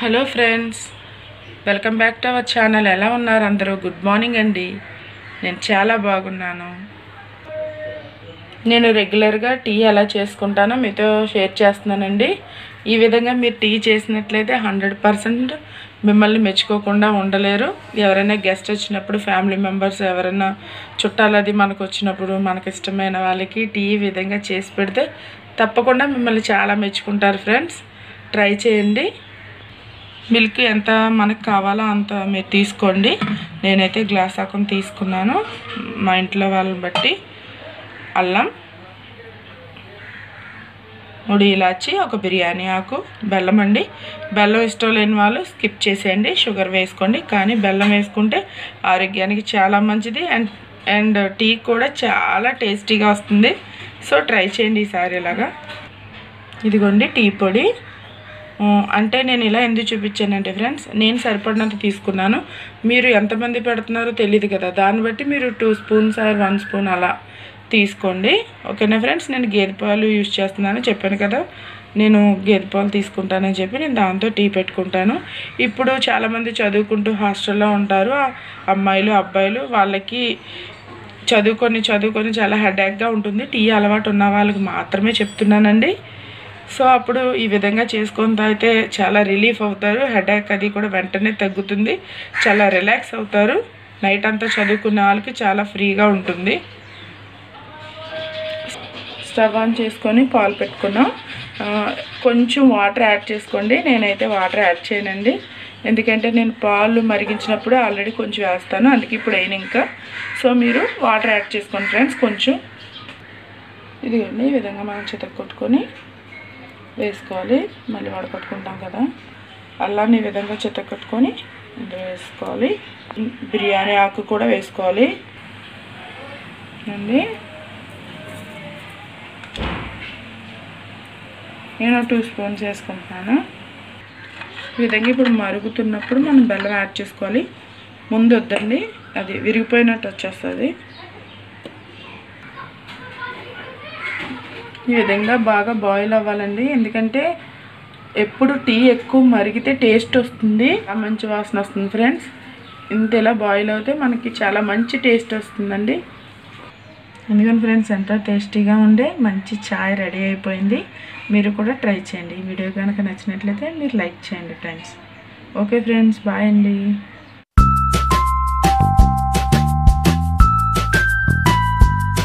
hello friends welcome back to our channel ఎలా ఉన్నారు అందరూ గుడ్ మార్నింగ్ అండి నేను చాలా బాగున్నాను నేను రెగ్యులర్గా టీ ఎలా చేసుకుంటానో మీతో షేర్ చేస్తున్నానండి ఈ విధంగా మీరు టీ చేసినట్లయితే హండ్రెడ్ పర్సెంట్ మిమ్మల్ని మెచ్చుకోకుండా ఉండలేరు ఎవరైనా గెస్ట్ వచ్చినప్పుడు ఫ్యామిలీ మెంబర్స్ ఎవరైనా చుట్టాలు అది మనకు వచ్చినప్పుడు మనకు ఇష్టమైన వాళ్ళకి టీ ఈ విధంగా చేసి పెడితే తప్పకుండా మిమ్మల్ని చాలా మెచ్చుకుంటారు ఫ్రెండ్స్ ట్రై చేయండి మిల్క్ ఎంత మనకు కావాలో అంత మీరు తీసుకోండి నేనైతే గ్లాస్ ఆకం తీసుకున్నాను మా ఇంట్లో వాళ్ళని బట్టి అల్లం మూడు ఇలాచి ఒక బిర్యానీ ఆకు బెల్లం అండి బెల్లం ఇష్టం లేని వాళ్ళు స్కిప్ చేసేయండి షుగర్ వేసుకోండి కానీ బెల్లం వేసుకుంటే ఆరోగ్యానికి చాలా మంచిది అండ్ అండ్ టీ కూడా చాలా టేస్టీగా వస్తుంది సో ట్రై చేయండి ఈసారి ఇలాగా ఇదిగోండి టీ పొడి ఆ, అంటే నేను ఇలా ఎందుకు చూపించానంటే ఫ్రెండ్స్ నేను సరిపడినంత తీసుకున్నాను మీరు ఎంతమంది పెడుతున్నారో తెలియదు కదా దాన్ని బట్టి మీరు two spoons or one spoon అలా తీసుకోండి ఓకేనా ఫ్రెండ్స్ నేను గేదె పాలు యూజ్ చేస్తున్నాను చెప్పాను కదా నేను గేదె పాలు తీసుకుంటానని చెప్పి నేను దాంతో టీ పెట్టుకుంటాను ఇప్పుడు చాలామంది చదువుకుంటూ హాస్టల్లో ఉంటారు ఆ అమ్మాయిలు అబ్బాయిలు వాళ్ళకి చదువుకొని చదువుకొని చాలా హెడేక్గా ఉంటుంది టీ అలవాటు ఉన్న వాళ్ళకి మాత్రమే చెప్తున్నానండి సో అప్పుడు ఈ విధంగా చేసుకొని తాగితే చాలా రిలీఫ్ అవుతారు హెడేక్ అది కూడా వెంటనే తగ్గుతుంది చాలా రిలాక్స్ అవుతారు నైట్ అంతా చదువుకునే వాళ్ళకి చాలా ఫ్రీగా ఉంటుంది స్టవ్ ఆన్ చేసుకొని పాలు పెట్టుకున్నాం ఆ, కొంచెం వాటర్ యాడ్ చేసుకోండి నేనైతే వాటర్ యాడ్ చేయనండి ఎందుకంటే నేను పాలు మరిగించినప్పుడు ఆల్రెడీ కొంచెం వేస్తాను అందుకే ఇప్పుడు అయిన ఇంకా సో మీరు వాటర్ యాడ్ చేసుకోండి ఫ్రెండ్స్ కొంచెం ఇదిగోండి ఈ విధంగా మనం చితక కొట్టుకొని వేసుకోవాలి మళ్ళీ వడకట్టుకుంటాం కదా అల్లాన్ని ఈ విధంగా చితక కొట్టుకొని ఇందులో వేసుకోవాలి బిర్యానీ ఆకు కూడా వేసుకోవాలి అండి నేను టూ స్పూన్స్ వేసుకుంటున్నాను ఈ విధంగా ఇప్పుడు మరుగుతున్నప్పుడు మనం బెల్లం యాడ్ చేసుకోవాలి ముందు వద్దండి అది విరిగిపోయినట్టు వచ్చేస్తుంది ఈ విధంగా బాగా బాయిల్ అవ్వాలండి ఎందుకంటే ఎప్పుడు టీ ఎక్కువ మరిగితే టేస్ట్ వస్తుంది ఆ మంచి వాసన వస్తుంది ఫ్రెండ్స్ ఇంత ఇలా బాయిల్ అవుతే మనకి చాలా మంచి టేస్ట్ వస్తుందండి ఎందుకని ఫ్రెండ్స్ ఎంతో టేస్టీగా ఉండే మంచి చాయ్ రెడీ అయిపోయింది మీరు కూడా ట్రై చేయండి ఈ వీడియో కనుక నచ్చినట్లయితే మీరు లైక్ చేయండి ఫ్రెండ్స్ ఓకే ఫ్రెండ్స్ బాయ్ అండి